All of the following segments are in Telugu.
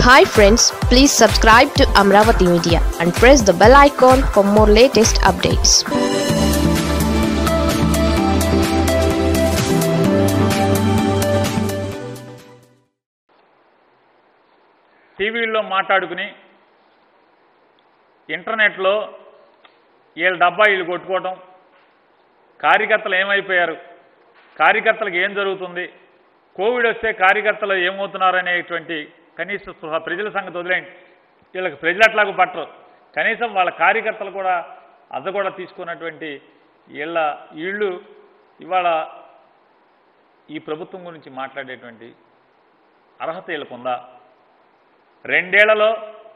Hi friends please subscribe to Amaravati media and press the bell icon for more latest updates టీవీల్లో మాట్లాడుకుని ఇంటర్నెట్లో వీళ్ళ డబ్బా వీళ్ళు కొట్టుకోవటం కార్యకర్తలు ఏమైపోయారు కార్యకర్తలకు ఏం జరుగుతుంది కోవిడ్ వస్తే కార్యకర్తలు ఏమవుతున్నారు అనేటువంటి కనీస స్పృహ ప్రజల సంగతి వదిలేండి వీళ్ళకి ప్రజలు అట్లాగూ పట్టరు కనీసం వాళ్ళ కార్యకర్తలు కూడా అద్ద కూడా తీసుకున్నటువంటి వీళ్ళ వీళ్ళు ఇవాళ ఈ ప్రభుత్వం గురించి మాట్లాడేటువంటి అర్హత వీళ్ళకుందా రెండేళ్లలో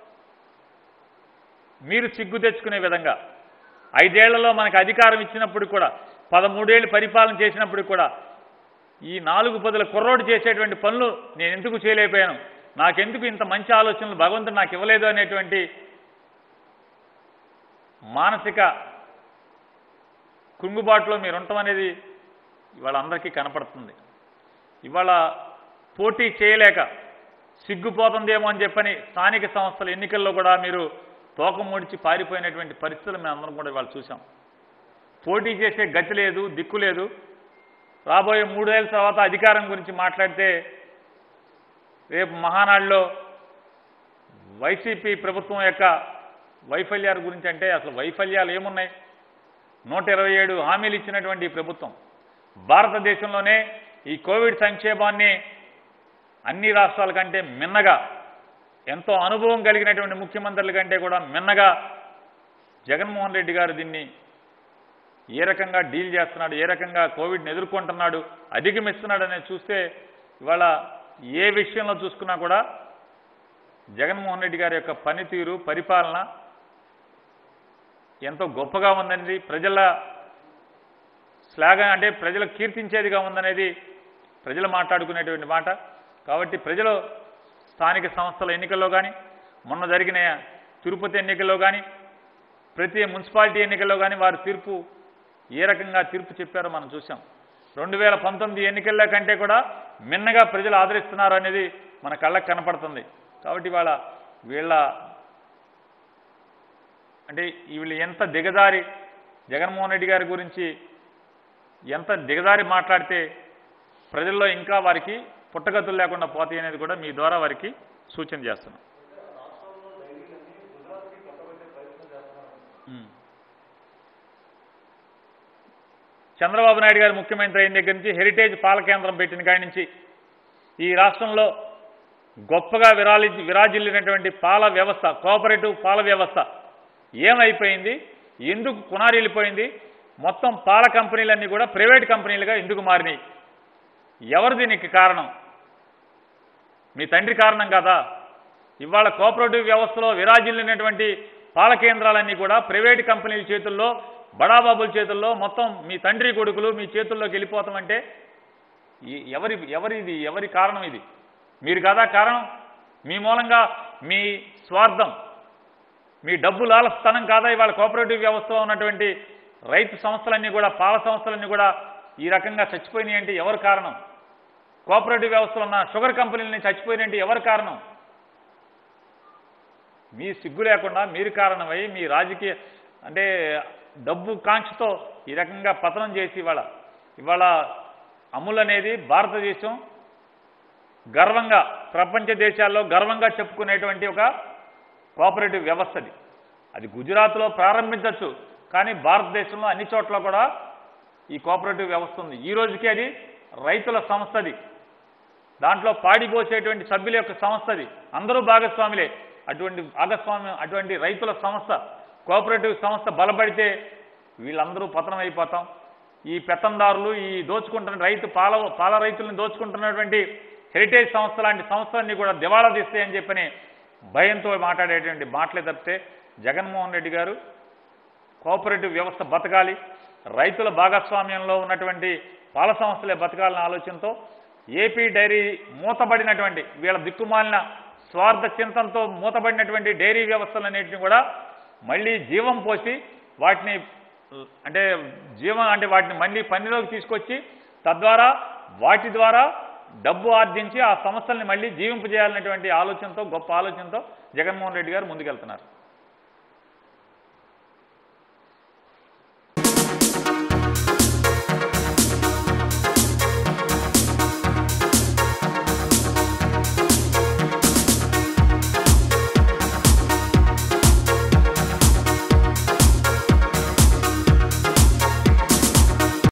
మీరు సిగ్గు తెచ్చుకునే విధంగా ఐదేళ్లలో మనకు అధికారం ఇచ్చినప్పుడు కూడా పదమూడేళ్ళు పరిపాలన చేసినప్పుడు కూడా ఈ నాలుగు పదుల కుర్రోడు చేసేటువంటి పనులు నేను ఎందుకు చేయలేకపోయాను నాకెందుకు ఇంత మంచి ఆలోచనలు భగవంతుడు నాకు ఇవ్వలేదు అనేటువంటి మానసిక కుంగుబాటులో మీరు ఉండటం అనేది ఇవాళ అందరికీ కనపడుతుంది ఇవాళ పోటీ చేయలేక సిగ్గుపోతుందేమో అని చెప్పని స్థానిక సంస్థల ఎన్నికల్లో కూడా మీరు తోక ముడిచి పారిపోయినటువంటి పరిస్థితులు మేము అందరం కూడా ఇవాళ చూసాం పోటీ చేసే గతి లేదు దిక్కు లేదు రాబోయే మూడేళ్ళ తర్వాత అధికారం గురించి మాట్లాడితే రేపు మహానాడులో వైసీపీ ప్రభుత్వం యొక్క వైఫల్యాల గురించి అంటే అసలు వైఫల్యాలు ఏమున్నాయి నూట ఇరవై ఏడు హామీలు ఇచ్చినటువంటి ఈ ప్రభుత్వం భారతదేశంలోనే ఈ కోవిడ్ సంక్షేమాన్ని అన్ని రాష్ట్రాల కంటే మిన్నగా ఎంతో అనుభవం కలిగినటువంటి ముఖ్యమంత్రుల కంటే కూడా మిన్నగా జగన్మోహన్ రెడ్డి గారు దీన్ని ఏ రకంగా డీల్ చేస్తున్నాడు ఏ రకంగా కోవిడ్ని ఎదుర్కొంటున్నాడు అధిగమిస్తున్నాడు అనేది చూస్తే ఇవాళ ఏ విషయంలో చూసుకున్నా కూడా జగన్మోహన్ రెడ్డి గారి యొక్క పనితీరు పరిపాలన ఎంతో గొప్పగా ఉందనేది ప్రజల శ్లాఘ అంటే ప్రజలు కీర్తించేదిగా ఉందనేది ప్రజలు మాట్లాడుకునేటువంటి మాట కాబట్టి ప్రజలు స్థానిక సంస్థల ఎన్నికల్లో కానీ మొన్న జరిగిన తిరుపతి ఎన్నికల్లో కానీ ప్రతి మున్సిపాలిటీ ఎన్నికల్లో కానీ వారి తీర్పు ఏ రకంగా తీర్పు చెప్పారో మనం చూసాం రెండు వేల పంతొమ్మిది ఎన్నికల్లో కంటే కూడా మిన్నగా ప్రజలు ఆదరిస్తున్నారు అనేది మన కళ్ళకు కనపడుతుంది కాబట్టి వాళ్ళ వీళ్ళ అంటే వీళ్ళు ఎంత దిగజారి జగన్మోహన్ రెడ్డి గారి గురించి ఎంత దిగజారి మాట్లాడితే ప్రజల్లో ఇంకా వారికి పుట్టగతులు లేకుండా పోతాయి అనేది కూడా మీ ద్వారా వారికి సూచన చేస్తున్నాం ఉమ్. చంద్రబాబు నాయుడు గారు ముఖ్యమంత్రి అయిన దగ్గర నుంచి హెరిటేజ్ పాల కేంద్రం పెట్టిన కాడి నుంచి ఈ రాష్ట్రంలో గొప్పగా విరాలి విరాజిల్లినటువంటి పాల వ్యవస్థ కోఆపరేటివ్ పాల వ్యవస్థ ఏమైపోయింది ఎందుకు కునారిల్లిపోయింది మొత్తం పాల కంపెనీలన్నీ కూడా ప్రైవేట్ కంపెనీలుగా ఎందుకు మారినాయి ఎవరు దీనికి కారణం మీ తండ్రి కారణం కదా ఇవాళ కోఆపరేటివ్ వ్యవస్థలో విరాజిల్లినటువంటి పాల కేంద్రాలన్నీ కూడా ప్రైవేట్ కంపెనీల చేతుల్లో బడాబాబుల చేతుల్లో మొత్తం మీ తండ్రి కొడుకులు మీ చేతుల్లోకి వెళ్ళిపోతామంటే ఈ- ఎవరి ఎవరిది ఎవరి కారణం ఇది మీరు కదా కారణం మీ మూలంగా మీ స్వార్థం మీ డబ్బు లాలస్థానం కాదా ఇవాళ కోఆపరేటివ్ వ్యవస్థలో ఉన్నటువంటి రైతు సంస్థలన్నీ కూడా పాల సంస్థలన్నీ కూడా ఈ రకంగా చచ్చిపోయినాయి అంటే ఎవరు కారణం కోఆపరేటివ్ వ్యవస్థలో ఉన్న షుగర్ కంపెనీలని చచ్చిపోయినాయంటే ఎవరు కారణం మీ సిగ్గు లేకుండా మీరు కారణమై మీ రాజకీయ అంటే డబ్బు కాంక్షతో ఈ రకంగా పతనం చేసి ఇవాళ ఇవాళ అమూల్ అనేది భారతదేశం గర్వంగా ప్రపంచ దేశాల్లో గర్వంగా చెప్పుకునేటువంటి ఒక కోఆపరేటివ్ వ్యవస్థది అది గుజరాత్లో ప్రారంభించవచ్చు కానీ భారతదేశంలో అన్ని చోట్ల కూడా ఈ కోఆపరేటివ్ వ్యవస్థ ఉంది ఈ రోజుకి అది రైతుల సంస్థది దాంట్లో పాడిపోసేటువంటి సభ్యుల యొక్క సంస్థది అందరూ భాగస్వాములే అటువంటి భాగస్వామ్యం అటువంటి రైతుల సంస్థ కోఆపరేటివ్ సంస్థ బలపడితే వీళ్ళందరూ పతనం అయిపోతాం ఈ పెత్తందారులు ఈ దోచుకుంటున్న రైతు పాల పాల రైతులను దోచుకుంటున్నటువంటి హెరిటేజ్ సంస్థ లాంటి సంస్థలన్నీ కూడా దివాళా తీస్తాయని చెప్పని భయంతో మాట్లాడేటువంటి మాటలే తప్పితే జగన్మోహన్ రెడ్డి గారు కోఆపరేటివ్ వ్యవస్థ బతకాలి రైతుల భాగస్వామ్యంలో ఉన్నటువంటి పాల సంస్థలే బతకాలన్న ఆలోచనతో ఏపీ డైరీ మూతబడినటువంటి వీళ్ళ దిక్కుమాలిన స్వార్థ చింతనతో మూతబడినటువంటి డైరీ వ్యవస్థలన్నింటినీ కూడా మళ్ళీ జీవం పోసి వాటిని అంటే జీవం అంటే వాటిని మళ్ళీ పనిలోకి తీసుకొచ్చి తద్వారా వాటి ద్వారా డబ్బు ఆర్జించి ఆ సంస్థల్ని మళ్ళీ జీవింపజేయాలనేటువంటి ఆలోచనతో గొప్ప ఆలోచనతో జగన్మోహన్ రెడ్డి గారు ముందుకెళ్తున్నారు